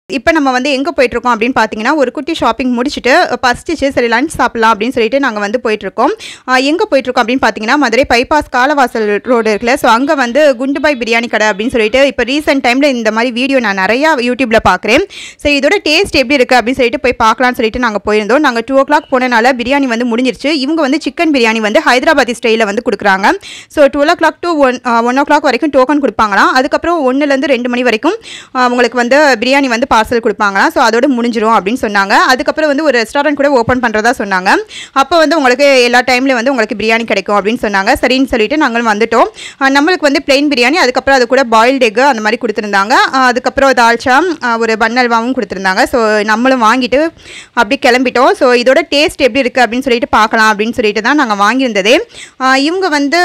இப்போ நம்ம வந்து எங்கே போயிட்டுருக்கோம் அப்படின்னு பார்த்தீங்கன்னா ஒரு குட்டி ஷாப்பிங் முடிச்சுட்டு பசிச்சு சரி லஞ்ச் சாப்பிட்லாம் அப்படின்னு சொல்லிட்டு நாங்கள் வந்து போயிட்டுருக்கோம் எங்கே போயிட்டுருக்கோம் அப்படின்னு பார்த்தீங்கன்னா மதுரை பைபாஸ் காலவாசல் ரோடு இருக்குல்ல ஸோ அங்கே வந்து குண்டுபாய் பிரியாணி கடை அப்படின்னு சொல்லிட்டு இப்போ ரீசெண்ட் டைமில் இந்த மாதிரி வீடியோ நான் நிறையா யூடியூப்பில் பார்க்குறேன் சரி இதோட டேஸ்ட் எப்படி இருக்குது அப்படின்னு சொல்லிட்டு போய் பார்க்கலாம்னு சொல்லிட்டு நாங்கள் போயிருந்தோம் நாங்கள் டூ ஓ கிளாக் போனனால பிரியாணி வந்து முடிஞ்சிருச்சு இவங்க வந்து சிக்கன் பிரியாணி வந்து ஹைதராபாத்தி ஸ்டைலில் வந்து கொடுக்குறாங்க so twelve o'clock to one one o'clock வரைக்கும் டோக்கன் கொடுப்பாங்களாம் அதுக்கப்புறம் ஒன்றுலேருந்து ரெண்டு மணி வரைக்கும் ஆ, உங்களுக்கு வந்து பிரியாணி வந்து பார்சல் கொடுப்பாங்களாம் ஸோ அதோட முடிஞ்சிரும் அப்படின்னு சொன்னாங்க அதுக்கப்புறம் வந்து ஒரு ரெஸ்டாரண்ட் கூட ஓப்பன் பண்ணுறதா சொன்னாங்க அப்போ வந்து உங்களுக்கு எல்லா டைம்லேயும் வந்து உங்களுக்கு பிரியாணி கிடைக்கும் அப்படின்னு சொன்னாங்க சரின்னு சொல்லிட்டு நாங்களும் வந்துட்டோம் ஆ, நம்மளுக்கு வந்து பிளெயின் பிரியாணி அதுக்கப்புறம் அது கூட பாயில்டு எக் அந்த மாதிரி கொடுத்துருந்தாங்க ஆ, அதுக்கப்புறம் தால்ச்சா ஆ, ஒரு பன்னல்வாவும் கொடுத்துருந்தாங்க ஸோ நம்மளும் வாங்கிட்டு அப்படி கிளம்பிட்டோம் ஸோ இதோட டேஸ்ட் எப்படி இருக்குது அப்படின்னு சொல்லிட்டு பார்க்கலாம் அப்படின்னு சொல்லிட்டு தான் நாங்கள் வாங்கியிருந்ததே ஆ, இவங்க வந்து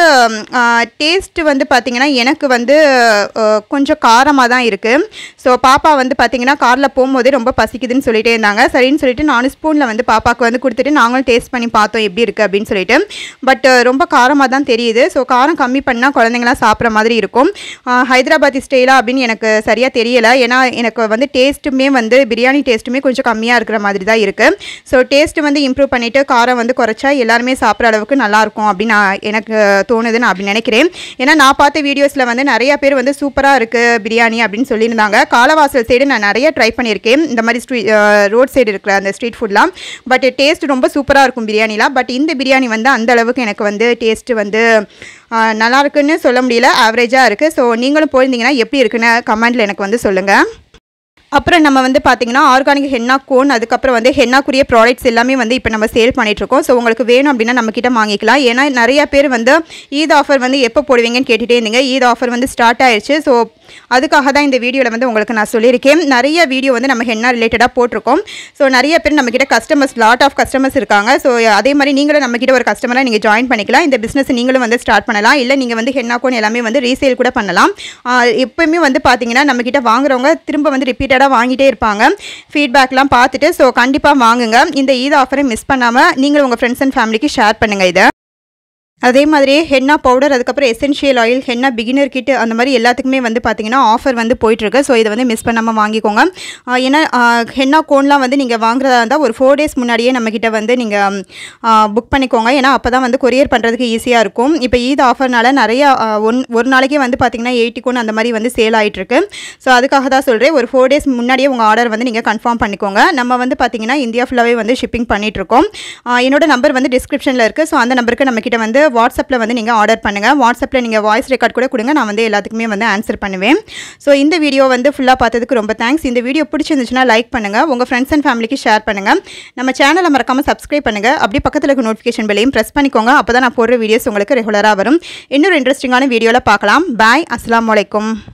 டேஸ்ட் வந்து பார்த்திங்கன்னா எனக்கு வந்து ஆ, கொஞ்சம் காரமாக தான் இருக்குது ஸோ பாப்பா வந்து பார்த்திங்கன்னா காரில் போகும்போதே ரொம்ப பசிக்குதுன்னு சொல்லிட்டே இருந்தாங்க சரின்னு சொல்லிட்டு நானும் ஸ்பூனில் வந்து பாப்பாவுக்கு வந்து கொடுத்துட்டு நாங்களும் டேஸ்ட் பண்ணி பார்த்தோம் எப்படி இருக்குது அப்படின்னு சொல்லிட்டு பட் ரொம்ப காரமாக தான் தெரியுது ஸோ காரம் கம்மி பண்ணால் குழந்தைங்களாம் சாப்பிட்ற மாதிரி இருக்கும் ஆ, ஹைதராபாத்தி ஸ்டைலா அப்படின்னு எனக்கு சரியாக தெரியல ஏன்னா எனக்கு வந்து டேஸ்ட்டுமே வந்து பிரியாணி டேஸ்ட்டுமே கொஞ்சம் கம்மியாக இருக்கிற மாதிரி தான் இருக்குது ஸோ டேஸ்ட் வந்து இம்ப்ரூவ் பண்ணிவிட்டு காரம் வந்து குறைச்சா எல்லாருமே சாப்பிட்ற அளவுக்கு நல்லாயிருக்கும் அப்படின்னு நான் எனக்கு தோணுது நான் அப்படி நினைக்கிறேன் ஏன்னா நான் பார்த்த வீடியோஸில் வந்து நிறைய பேர் வந்து சூப்பராக இருக்குது பிரியாணி அப்படின்னு சொல்லியிருந்தாங்க காலவாசல் சைடு நான் நிறைய ட்ரை பண்ணியிருக்கேன் இந்த மாதிரி ஸ்ட்ரீட் ரோட் சைடு இருக்கிற அந்த ஸ்ட்ரீட் ஃபுட்லாம் பட் டேஸ்ட் ரொம்ப சூப்பராக இருக்கும் பிரியாணிலாம் பட் இந்த பிரியாணி வந்து அந்த அளவுக்கு எனக்கு வந்து டேஸ்ட்டு வந்து ஆஹ், நல்லா இருக்குன்னு சொல்ல முடியல ஆவரேஜாக இருக்குது ஸோ நீங்களும் போயிருந்தீங்கன்னா எப்படி இருக்குன்னு கமெண்ட்டில் எனக்கு வந்து சொல்லுங்கள் அப்புறம் நம்ம வந்து பார்த்தீங்கன்னா ஆர்கானிக் ஹென்னா கோன் அதுக்கப்புறம் வந்து ஹென்னாக்குரிய ப்ராடக்ட்ஸ் எல்லாமே வந்து இப்போ நம்ம சேல் பண்ணிகிட்ருக்கோம் ஸோ உங்களுக்கு வேணும் அப்படின்னா நம்ம கிட்ட வாங்கிக்கலாம் ஏன்னா நிறைய பேர் வந்து ஈத் ஆஃபர் வந்து எப்போ போடுவீங்கன்னு கேட்டுகிட்டே இருந்தீங்க ஈத் ஆஃபர் வந்து ஸ்டார்ட் ஆயிடுச்சு ஸோ அதுக்காக தான் இந்த வீடியோவில் வந்து உங்களுக்கு நான் சொல்லியிருக்கேன் நிறைய வீடியோ வந்து நம்ம ஹென்னா ரிலேட்டடாக போட்டிருக்கோம் ஸோ நிறைய பேர் நம்மக்கிட்ட கஸ்டமர்ஸ் லாட் ஆஃப் கஸ்டமர்ஸ் இருக்காங்க ஸோ அதே மாதிரி நீங்களும் நம்மக்கிட்ட ஒரு கஸ்டமராக நீங்கள் ஜாயின் பண்ணிக்கலாம் இந்த பிஸ்னஸ் நீங்களும் வந்து ஸ்டார்ட் பண்ணலாம் இல்லை நீங்கள் வந்து ஹென்னா கோன் எல்லாமே வந்து ரீசேல் கூட பண்ணலாம் ஆஹ் எப்பவுமே வந்து பார்த்தீங்கன்னா நம்மக்கிட்ட வாங்குறவங்க திரும்ப வந்து ரிப்பீட்டடாக வாங்கிட்டே இருப்பாங்க ஃபீட்பேக்லாம் பார்த்துட்டு ஸோ கண்டிப்பாக வாங்குங்க இந்த ஈத் ஆஃபரை மிஸ் பண்ணாமல் நீங்களும் உங்கள் ஃப்ரெண்ட்ஸ் அண்ட் ஃபேமிலிக்கு ஷேர் பண்ணுங்கள் இதை அதே மாதிரி ஹென்னா பவுடர் அதுக்கப்புறம் essential oil henna beginner kit அந்த மாதிரி எல்லாத்துக்குமே வந்து பார்த்தீங்கன்னா ஆஃபர் வந்து போயிட்டுருக்கு ஸோ இதை வந்து மிஸ் பண்ணாமல் வாங்கிக்கோங்க ஆஹ் ஏன்னா ஆஹ் ஹென்னா கோன்லாம் வந்து நீங்கள் வாங்குறதா இருந்தால் ஒரு ஃபோர் டேஸ் முன்னாடியே நம்மக்கிட்ட வந்து நீங்கள் புக் பண்ணிக்கோங்க ஏன்னா அப்போ தான் வந்து கொரியர் பண்ணுறதுக்கு ஈஸியாக இருக்கும் இப்போ ஈத் ஆஃபர்னால நிறைய ஆஹ் ஒன் ஒரு நாளைக்கே வந்து பார்த்தீங்கன்னா எயிட்டி கோன் அந்த மாதிரி வந்து சேல் ஆகிட்டுருக்கு ஸோ அதுக்காக தான் சொல்கிறேன் ஒரு ஃபோர் டேஸ் முன்னாடியே உங்கள் ஆர்டர் வந்து நீங்கள் கன்ஃபார்ம் பண்ணிக்கோங்க நம்ம வந்து பார்த்தீங்கன்னா இந்தியா ஃபுல்லாகவே வந்து ஷிப்பிங் பண்ணிகிட்ருக்கோம் என்னோட நம்பர் வந்து டிஸ்கிரிப்ஷனில் இருக்குது ஸோ அந்த நம்பருக்கு நம்மக்கிட்ட வந்து வாட்ஸ்அப்பில் வந்து நீங்கள் ஆர்டர் பண்ணுங்கள் வாட்ஸ்அப்பில் நீங்கள் வாய்ஸ் ரெக்கார்ட் கூட கொடுங்க நான் வந்து எல்லாத்துக்குமே வந்து ஆன்சர் பண்ணுவேன் ஸோ இந்த வீடியோ வந்து ஃபுல்லாக பார்த்ததுக்கு ரொம்ப தேங்க்ஸ் இந்த வீடியோ பிடிச்சிருந்துச்சுன்னா லைக் பண்ணுங்கள் உங்கள் ஃப்ரெண்ட்ஸ் அண்ட் ஃபேமிலிக்கு ஷேர் பண்ணுங்கள் நம்ம சேனலை மறக்காமல் சப்ஸ்கிரைப் பண்ணுங்கள் அப்படி பக்கத்தில் இருக்க நோட்டிஃபிகேஷன் பெல்லையும் ப்ரெஸ் பண்ணிக்கோங்க அப்போ தான் நான் போடுற வீடியோஸ் உங்களுக்கு ரெகுலராக வரும் இன்னொரு இன்ட்ரெஸ்டிங்கான வீடியோவில் பார்க்கலாம் பாய் அஸ்ஸலாமு அலைக்கும்